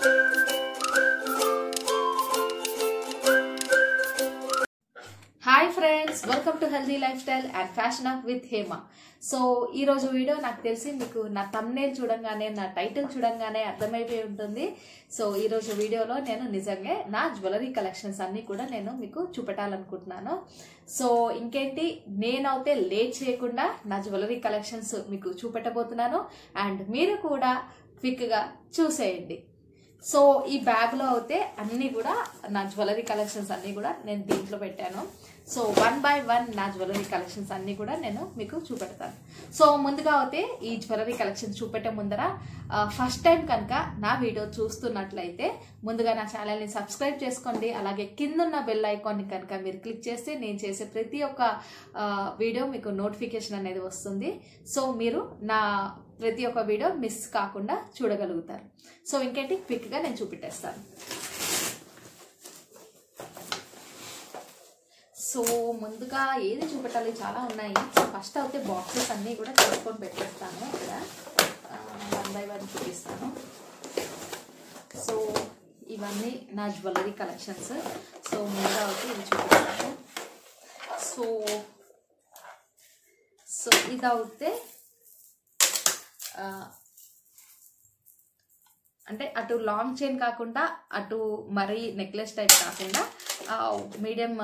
Hi friends welcome to healthy life style and fashion up with Hema so ఈ రోజు video నాకు తెలిసి మీకు నా తమ్నేల్ చూడంగానే నా టైటిల్ చూడంగానే అర్థమైపోయి ఉంటుంది సో ఈ రోజు వీడియోలో నేను నిజంగా నా జ్యువెలరీ కలెక్షన్స్ అన్నీ కూడా నేను మీకు చూపెట్టాలనుకుంటున్నాను సో ఇంకేంటి నేనైతే లేట్ చేయకుండా నా జ్యువెలరీ కలెక్షన్స్ మీకు చూపెట్టబోతున్నాను అండ్ మీరు కూడా క్విక్గా చూసేయండి సో ఈ బ్యాగ్లో అయితే అన్నీ కూడా నా జ్యువెలరీ కలెక్షన్స్ అన్నీ కూడా నేను దీంట్లో పెట్టాను సో వన్ బై వన్ నా జ్యువెలరీ కలెక్షన్స్ అన్నీ కూడా నేను మీకు చూపెడతాను సో ముందుగా అయితే ఈ జ్యువెలరీ కలెక్షన్స్ చూపెట్టే ముందర ఫస్ట్ టైం కనుక నా వీడియో చూస్తున్నట్లయితే ముందుగా నా ఛానల్ని సబ్స్క్రైబ్ చేసుకోండి అలాగే కిందున్న బెల్ ఐకాన్ని కనుక మీరు క్లిక్ చేస్తే నేను చేసే ప్రతి ఒక్క ఆ, వీడియో మీకు నోటిఫికేషన్ అనేది వస్తుంది సో మీరు నా ప్రతి ఒక్క వీడియో మిస్ కాకుండా చూడగలుగుతారు సో ఇంకేంటి క్విక్గా నేను చూపెట్టేస్తాను సో ముందుగా ఏది చూపెట్టాలి చాలా ఉన్నాయి ఫస్ట్ అయితే బాక్సెస్ అన్నీ కూడా తీసుకొని పెట్టేస్తాను ఇక్కడ వన్ బై వన్ చూపిస్తాను సో ఇవన్నీ నా జ్యువెలరీ కలెక్షన్స్ సో ముందుగా అయితే ఇవి చూపిస్తాను సో సో ఇది అవుతే ఆ, అంటే అటు లాంగ్ చైన్ కాకుండా అటు మరీ నెక్లెస్ టైప్ కాకుండా మీడియం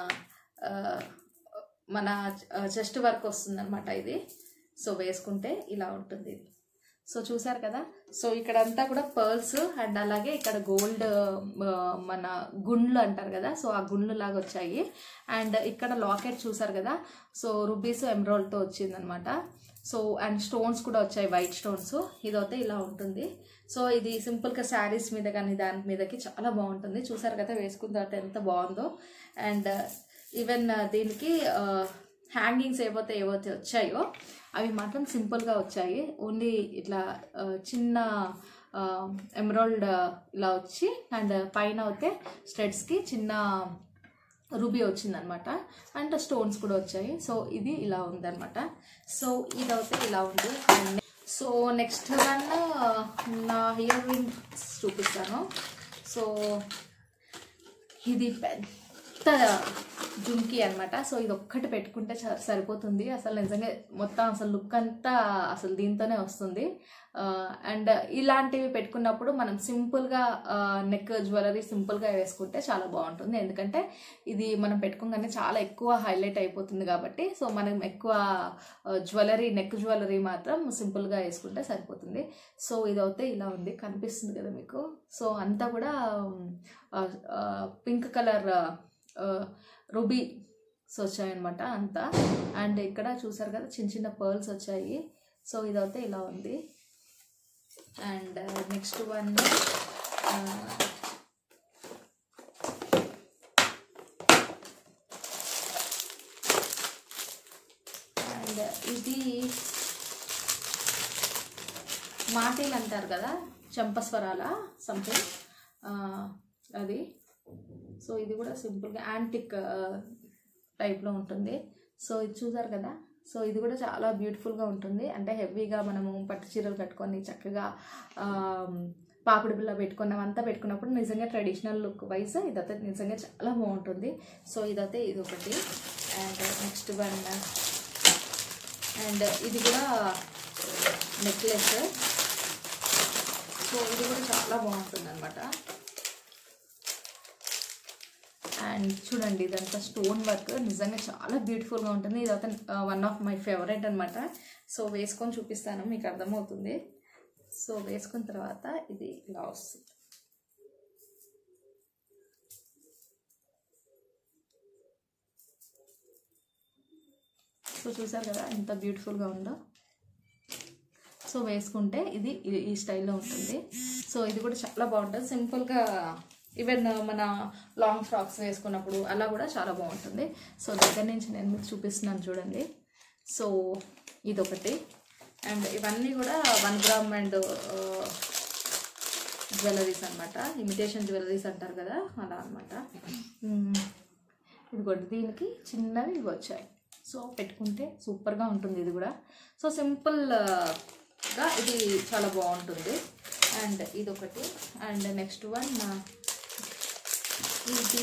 మన చెస్ట్ వర్క్ వస్తుందన్నమాట ఇది సో వేసుకుంటే ఇలా ఉంటుంది ఇది సో చూసారు కదా సో ఇక్కడ అంతా కూడా పర్ల్స్ అండ్ అలాగే ఇక్కడ గోల్డ్ మన గుండ్లు అంటారు కదా సో ఆ గుండ్లు లాగా వచ్చాయి అండ్ ఇక్కడ లాకెట్ చూసారు కదా సో రుబీస్ ఎమ్రాల్డ్తో వచ్చిందనమాట సో అండ్ స్టోన్స్ కూడా వచ్చాయి వైట్ స్టోన్స్ ఇదైతే ఇలా ఉంటుంది సో ఇది సింపుల్గా శారీస్ మీద కానీ దాని మీదకి చాలా బాగుంటుంది చూసారు కదా వేసుకున్న తర్వాత ఎంత బాగుందో అండ్ ఈవెన్ దీనికి హ్యాంగింగ్స్ ఏవైతే ఏవైతే వచ్చాయో అవి మాత్రం సింపుల్గా వచ్చాయి ఓన్లీ ఇట్లా ఆ, చిన్న ఎమరాల్డ్ ఇలా వచ్చి అండ్ పైన అయితే స్టెడ్స్కి చిన్న రూబీ వచ్చిందనమాట అండ్ స్టోన్స్ కూడా వచ్చాయి సో ఇది ఇలా ఉందన్నమాట సో ఇది అయితే ఇలా ఉంది అండ్ సో నెక్స్ట్ వన్ నా ఇయర్ రింగ్స్ చూపిస్తాను సో ఇది పెద్ద జుంకి అన్నమాట సో ఇది ఒక్కటి పెట్టుకుంటే చ- సరిపోతుంది అసలు నిజంగా మొత్తం అసలు లుక్ అంతా అసలు దీంతోనే వస్తుంది అండ్ ఇలాంటివి పెట్టుకున్నప్పుడు మనం సింపుల్గా నెక్ జ్యువెలరీ సింపుల్గా వేసుకుంటే చాలా బాగుంటుంది ఎందుకంటే ఇది మనం పెట్టుకోగానే చాలా ఎక్కువ హైలైట్ అయిపోతుంది కాబట్టి సో మనం ఎక్కువ జ్యువెలరీ నెక్ జ్యువెలరీ మాత్రం సింపుల్గా వేసుకుంటే సరిపోతుంది సో ఇదైతే ఇలా ఉంది కనిపిస్తుంది కదా మీకు సో అంతా కూడా పింక్ కలర్ రుబీస్ వచ్చాయన్నమాట అంతా అండ్ ఇక్కడ చూసారు కదా చిన్న చిన్న పర్ల్స్ వచ్చాయి సో ఇదైతే ఇలా ఉంది అండ్ నెక్స్ట్ వన్ అండ్ ఇది మాటీలు అంటారు కదా చంపస్వరాల సంథింగ్ అది సో ఇది కూడా సింపుల్గా యాంటిక్ టైప్లో ఉంటుంది సో ఇది చూసారు కదా సో ఇది కూడా చాలా బ్యూటిఫుల్గా ఉంటుంది అంటే హెవీగా మనము పట్టు చీరలు కట్టుకొని చక్కగా ఆ, పాపిడి బిల్ల పెట్టుకున్నాం అంతా పెట్టుకున్నప్పుడు నిజంగా ట్రెడిషనల్ లుక్ వైజ్ ఇదైతే నిజంగా చాలా బాగుంటుంది సో ఇదైతే ఇది ఒకటి అండ్ నెక్స్ట్ వన్ అండ్ ఇది కూడా నెక్లెస్ సో ఇది కూడా చాలా బాగుంటుంది అనమాట అండ్ చూడండి ఇదంతా స్టోన్ వర్క్ నిజంగా చాలా బ్యూటిఫుల్గా ఉంటుంది ఇదైతే వన్ ఆఫ్ మై ఫేవరెట్ అనమాట సో వేసుకొని చూపిస్తాను మీకు అర్థమవుతుంది సో వేసుకున్న తర్వాత ఇది ఇలా వస్తుంది సో చూసారు కదా ఎంత బ్యూటిఫుల్గా ఉందో సో వేసుకుంటే ఇది ఈ- ఈ స్టైల్లో ఉంటుంది సో ఇది కూడా చాలా బాగుంటుంది సింపుల్గా ఈవెన్ మన లాంగ్ ఫ్రాక్స్ వేసుకున్నప్పుడు అలా కూడా చాలా బాగుంటుంది సో దగ్గర నుంచి నేను మీకు చూపిస్తున్నాను చూడండి సో ఇదొకటి అండ్ ఇవన్నీ కూడా వన్ గ్రామ్ అండ్ జ్యువెలరీస్ అనమాట ఇమిటేషన్ జ్యువెలరీస్ అంటారు కదా అలా అనమాట ఇదిగోండి దీనికి చిన్నవి ఇవి వచ్చాయి సో పెట్టుకుంటే సూపర్గా ఉంటుంది ఇది కూడా సో సింపుల్గా ఇది చాలా బాగుంటుంది అండ్ ఇదొకటి అండ్ నెక్స్ట్ వన్ ఇది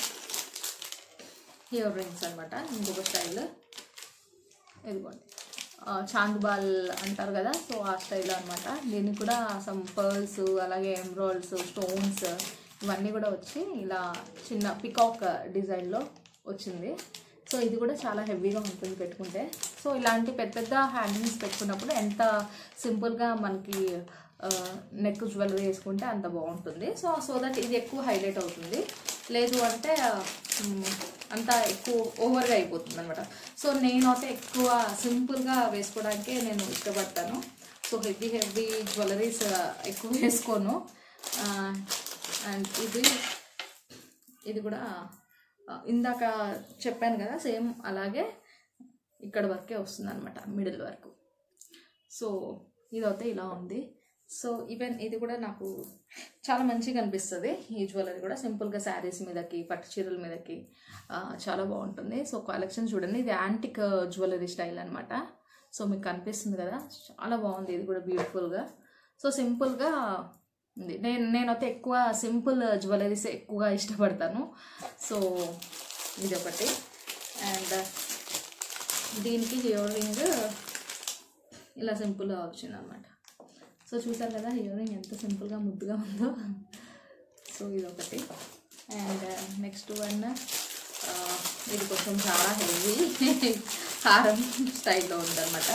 ఇయర్ రింగ్స్ అనమాట ఇంకొక స్టైల్ ఇదిగోండి ఆ, చాంద్ బాల్ అంటారు కదా సో ఆ స్టైల్ అనమాట దీనికి కూడా సమ్ పర్ల్స్ అలాగే ఎంబ్రాయిడ్స్ స్టోన్స్ ఇవన్నీ కూడా వచ్చి ఇలా చిన్న పికాక్ డిజైన్లో వచ్చింది సో ఇది కూడా చాలా హెవీగా ఉంటుంది పెట్టుకుంటే సో ఇలాంటి పెద్ద పెద్ద హ్యాంగింగ్స్ పెట్టుకున్నప్పుడు ఎంత సింపుల్గా మనకి నెక్ జ్యువెలరీ వేసుకుంటే అంత బాగుంటుంది సో సో దట్ ఇది ఎక్కువ హైలైట్ అవుతుంది లేదు అంటే మ్, అంత ఎక్కువ ఓవర్గా అయిపోతుంది అనమాట సో నేను అయితే ఎక్కువ సింపుల్గా వేసుకోవడానికే నేను ఇష్టపడతాను సో హెవీ హెవీ జ్యువెలరీస్ ఎక్కువ వేసుకోను అండ్ ఇది ఇది కూడా ఆ, ఇందాక చెప్పాను కదా సేమ్ అలాగే ఇక్కడ వరకే వస్తుంది అనమాట మిడిల్ వరకు సో ఇదైతే ఇలా ఉంది సో ఈవెన్ ఇది కూడా నాకు చాలా మంచిగా అనిపిస్తుంది ఈ జ్యువెలరీ కూడా సింపుల్గా శారీస్ మీదకి పట్టు చీరల మీదకి ఆ, చాలా బాగుంటుంది సో కలెక్షన్ చూడండి ఇది యాంటిక్ జ్యువెలరీ స్టైల్ అనమాట సో మీకు కనిపిస్తుంది కదా చాలా బాగుంది ఇది కూడా బ్యూటిఫుల్గా సో సింపుల్గా ఉంది నేను నేనైతే ఎక్కువ సింపుల్ జ్యువెలరీస్ ఎక్కువగా ఇష్టపడతాను సో ఇది ఒకటి అండ్ దీనికి ఇయర్ రింగ్ ఇలా సింపుల్గా వచ్చింది అనమాట సో చూసారు కదా ఇయర్ రింగ్ ఎంత సింపుల్గా ముద్దుగా ఉందో సో ఇది ఒకటి అండ్ నెక్స్ట్ వన్ ఇది కొంచెం చాలా హెవీ హారం స్టైల్లో ఉందన్నమాట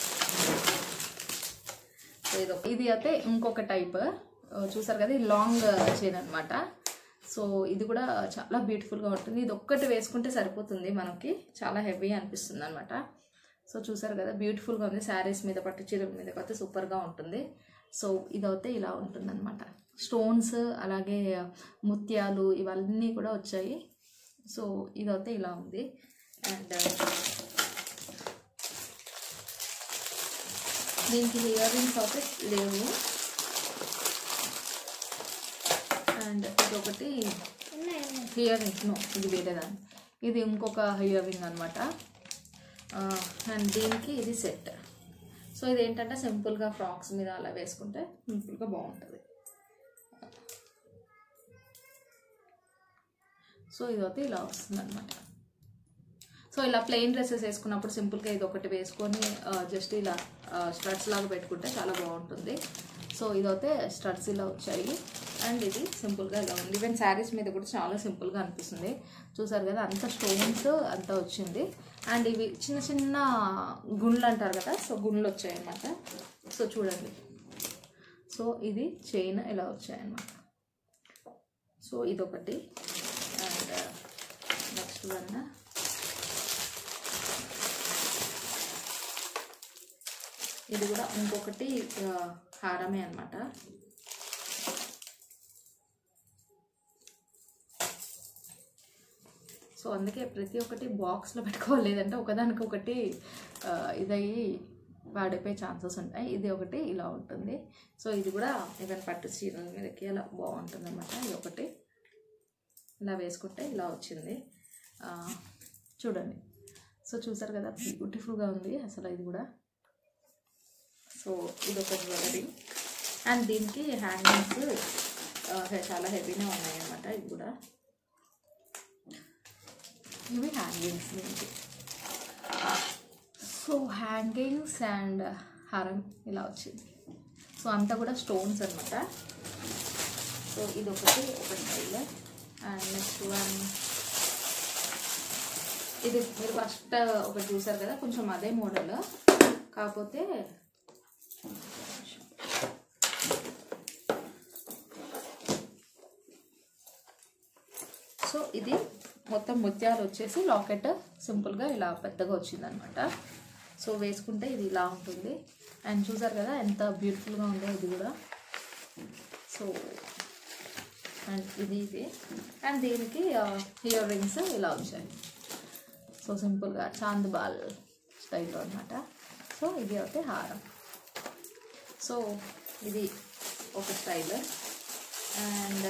సో ఇది ఒక- ఇది అయితే ఇంకొక టైప్ చూసారు కదా ఇది లాంగ్ చైన్ అనమాట సో ఇది కూడా చాలా బ్యూటిఫుల్గా ఉంటుంది ఇది ఒక్కటి వేసుకుంటే సరిపోతుంది మనకి చాలా హెవీ అనిపిస్తుంది అనమాట సో చూసారు కదా బ్యూటిఫుల్గా ఉంది శారీస్ మీద పట్టు చీరల మీద అయితే సూపర్గా ఉంటుంది సో ఇదైతే ఇలా ఉంటుంది అనమాట స్టోన్స్ అలాగే ముత్యాలు ఇవన్నీ కూడా వచ్చాయి సో ఇదైతే ఇలా ఉంది అండ్ దీనికి ఇయర్ రింగ్స్ అయితే లేవు అండ్ ఇదొకటి ఇయర్ రింగ్స్ నో ఇది వేరేదాన్ని ఇది ఇంకొక ఇయర్ రింగ్ అనమాట అండ్ దీనికి ఇది సెట్ సో ఇది ఏంటంటే సింపుల్గా ఫ్రాక్స్ మీద అలా వేసుకుంటే సింపుల్గా బాగుంటుంది సో ఇదైతే ఇలా వస్తుంది అనమాట సో ఇలా ప్లెయిన్ డ్రెస్సెస్ వేసుకున్నప్పుడు సింపుల్గా ఇది ఒకటి వేసుకొని జస్ట్ ఇలా స్ట్రట్స్ లాగా పెట్టుకుంటే చాలా బాగుంటుంది సో ఇదైతే స్ట్రట్స్ ఇలా వచ్చాయి అండ్ ఇది సింపుల్గా ఇలా ఉంది ఈవెన్ శారీస్ మీద కూడా చాలా సింపుల్గా అనిపిస్తుంది చూసారు కదా అంత స్టోన్స్ అంతా వచ్చింది అండ్ ఇవి చిన్న చిన్న గుండ్లు అంటారు కదా సో గుండ్లు వచ్చాయి అన్నమాట సో చూడండి సో ఇది చైన్ ఇలా వచ్చాయన్నమాట సో ఇదొకటి అండ్ నెక్స్ట్ వన్ ఇది కూడా ఇంకొకటి ఆ, హారమే అనమాట సో అందుకే ప్రతి ఒక్కటి బాక్స్లో పెట్టుకోవాలి లేదంటే ఒకదానికి ఒకటి ఆ, ఇదయ్యి వాడిపోయే ఛాన్సెస్ ఉంటాయి ఇది ఒకటి ఇలా ఉంటుంది సో ఇది కూడా ఈవెన్ పట్టు చీరల మీదకి అలా బాగుంటుంది అనమాట ఇది ఒకటి ఇలా వేసుకుంటే ఇలా వచ్చింది ఆ, చూడండి సో చూసారు కదా బ్యూటిఫుల్గా ఉంది అసలు ఇది కూడా సో ఇది ఒక జ్యువెలరీ అండ్ దీనికి హ్యాంగింగ్స్ చాలా హెవీనే ఉన్నాయి అన్నమాట ఇది కూడా ఇవి హ్యాంగింగ్స్ దీనికి సో హ్యాంగింగ్స్ అండ్ హారం ఇలా వచ్చింది సో అంతా కూడా స్టోన్స్ అనమాట సో ఇది ఒకటి ఒక స్టైల్ అండ్ నెక్స్ట్ వన్ ఇది మీరు ఫస్ట్ ఒకటి చూసారు కదా కొంచెం అదే మోడల్ కాకపోతే సో ఇది మొత్తం ముత్యాలు వచ్చేసి లాకెట్ సింపుల్గా ఇలా పెద్దగా వచ్చిందనమాట సో వేసుకుంటే ఇది ఇలా ఉంటుంది అండ్ చూసారు కదా ఎంత బ్యూటిఫుల్గా ఉందో ఇది కూడా సో అండ్ ఇది ఇది అండ్ దీనికి ఇయర్ రింగ్స్ ఇలా వచ్చాయి సో సింపుల్గా చాంద్ బాల్ స్టైల్లో అనమాట సో ఇది అయితే హారం సో ఇది ఒక స్టైల్ అండ్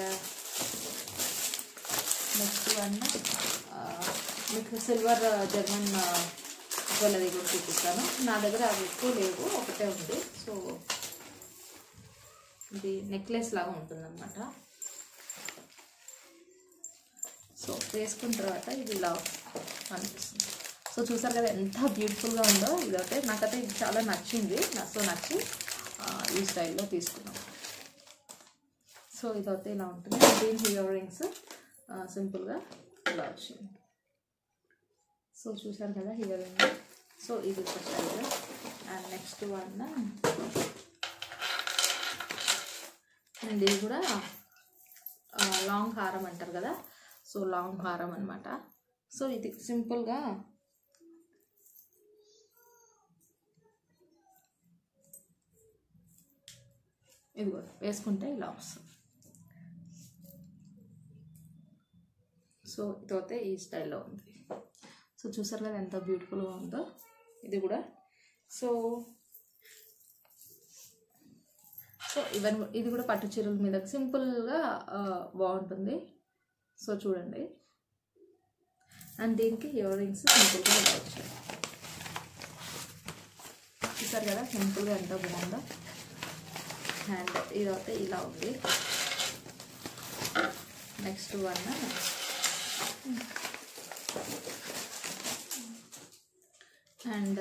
నెక్స్ట్ వన్ మీకు సిల్వర్ జర్మన్ జ్యువెలరీ కూడా చూపిస్తాను నా దగ్గర అవి ఎక్కువ లేవు ఒకటే ఉంది సో ఇది నెక్లెస్ లాగా ఉంటుందన్నమాట సో వేసుకున్న తర్వాత ఇది ఇలా అనిపిస్తుంది సో చూసారు కదా ఎంత బ్యూటిఫుల్గా ఉందో ఇదైతే నాకైతే ఇది చాలా నచ్చింది నా- సో నచ్చి ఆ, ఈ స్టైల్లో తీసుకున్నాం సో ఇదైతే ఇలా ఉంటుంది దీని ఇయర్ రింగ్స్ సింపుల్గా ఇలా వచ్చింది సో చూసారు కదా ఇయర్ రింగ్ సో ఇది ఒక style and next one and ఇది కూడా ఆ, లాంగ్ హారం అంటారు కదా సో లాంగ్ హారం అనమాట సో ఇది సింపుల్గా ఇదిగో వేసుకుంటే ఇలా వస్తుంది సో ఇదైతే ఈ స్టైల్లో ఉంది సో చూసారు కదా ఎంత బ్యూటిఫుల్గా ఉందో ఇది కూడా సో సో ఇవన్నీ ఇది కూడా పట్టు చీరల మీద సింపుల్గా ఆ, బాగుంటుంది సో చూడండి అండ్ దీనికి ఇయర్ రింగ్స్ సింపుల్గా ఇలా వచ్చాయి చూసారు కదా సింపుల్గా ఎంత బాగుందో అండ్ ఇదైతే ఇలా ఉంది నెక్స్ట్ వన్ అండ్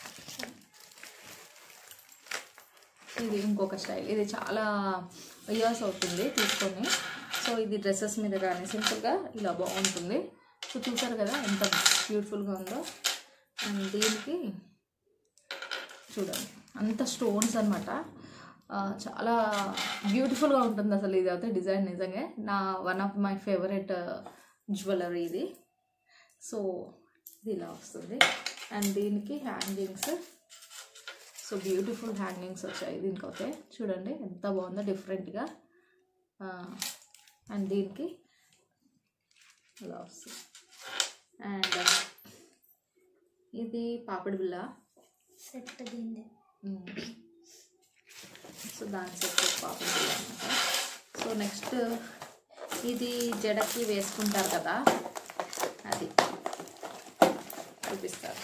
ఇది ఇంకొక స్టైల్ ఇది చాలా ఇయర్స్ అవుతుంది తీసుకొని సో ఇది డ్రెస్సెస్ మీద కానీ సింపుల్గా ఇలా బాగుంటుంది సో చూసారు కదా ఎంత బ్యూటిఫుల్గా ఉందో అండ్ దీనికి చూడండి అంత స్టోన్స్ అనమాట చాలా బ్యూటిఫుల్గా ఉంటుంది అసలు ఇది అయితే డిజైన్ నిజంగా నా one of my favourite jewellery ఇది సో ఇది ఇలా వస్తుంది అండ్ దీనికి హ్యాంగింగ్స్ సో బ్యూటిఫుల్ హ్యాంగింగ్స్ వచ్చాయి దీనికైతే చూడండి ఎంత బాగుందో డిఫరెంట్గా అండ్ దీనికి ఇలా వస్తుంది అండ్ ఇది పాపిడి బిల్ల సెట్ దీందే సో దాని సెట్ పాపిడి బిల్ల అనమాట సో నెక్స్ట్ ఇది జడకి వేసుకుంటారు కదా అది చూపిస్తారు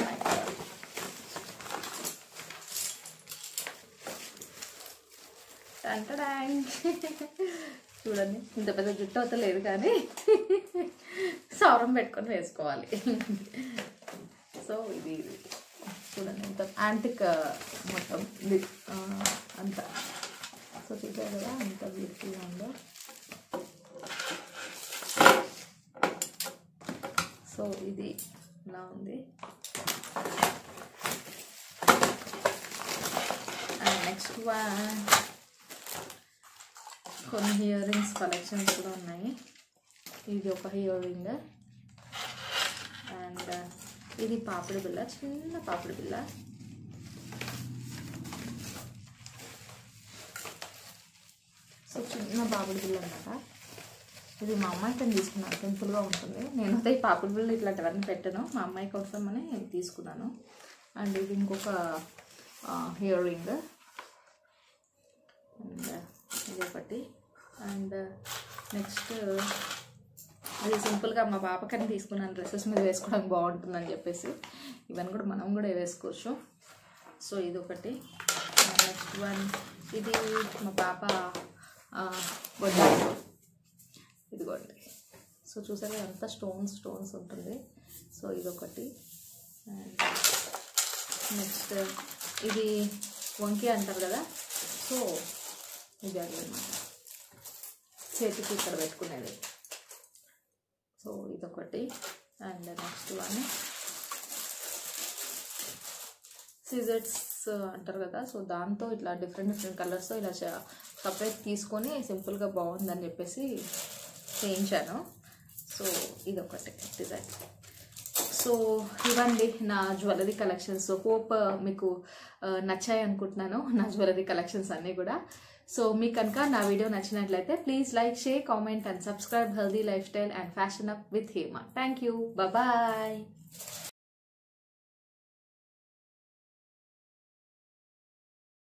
టంటడాంగ్. చూడండి ఇంత పెద్ద జుట్టు అవుతా లేదు కానీ సౌరం పెట్టుకొని వేసుకోవాలి సో ఇది ఇది. చూడండి ఇంత యాంటిక్ మొత్తం ఇది ఆ, అంతా సో చూసారు కదా ఎంత బ్యూటిఫుల్గా ఉందో సో ఇది ఇలా ఉంది అండ్ నెక్స్ట్ వన్ కొన్ని ఇయర్ రింగ్స్ కలెక్షన్స్ కూడా ఉన్నాయి ఇది ఒక ఇయర్ రింగ్ అండ్ ఇది పాపిడి బిల్ల చిన్న పాపిడి బిల్ల సో చిన్న పాపిడి బిల్ల అనమాట ఇది మా అమ్మాయి తను తీసుకున్నాను సింపుల్గా ఉంటుంది నేనైతే ఈ పాపిడి బిల్లు ఇట్లాంటివన్నీ పెట్టను మా అమ్మాయి కోసమని తీసుకున్నాను అండ్ ఇది ఇంకొక ఇయర్ రింగ్ అండ్ ఇది ఒకటి అండ్ నెక్స్ట్ అది సింపుల్గా మా పాపకని తీసుకున్నాను డ్రెస్సెస్ మీద వేసుకోవడానికి బాగుంటుందని చెప్పేసి ఇవన్నీ కూడా మనం కూడా వేసుకోవచ్చు సో ఇది ఒకటి నెక్స్ట్ వన్ ఇది మా పాప వడ్డాసు ఇదిగోండి సో చూసారు కదా ఎంత స్టోన్స్ స్టోన్స్ ఉంటుంది సో ఇదొకటి అండ్ నెక్స్ట్ ఇది వంకి అంటారు కదా సో ఇది అది అనమాట చేతికి ఇక్కడ పెట్టుకునేది సో ఇదొకటి అండ్ నెక్స్ట్ వన్ సిజర్స్ అంటారు కదా సో దాంతో ఇట్లా డిఫరెంట్ డిఫరెంట్ కలర్స్తో ఇలా సపరేట్ తీసుకొని సింపుల్గా బాగుందని చెప్పేసి చేయించాను సో ఇదొకటి డిజైన్ సో ఇవ్వండి నా జ్యువెలరీ కలెక్షన్స్ సో హోప్ మీకు ఆ, నచ్చాయి అనుకుంటున్నాను నా జ్యువెలరీ కలెక్షన్స్ అన్నీ కూడా సో మీకు కనుక నా వీడియో నచ్చినట్లయితే please like share comment and subscribe healthy life style and fashion up with Hema thank you bye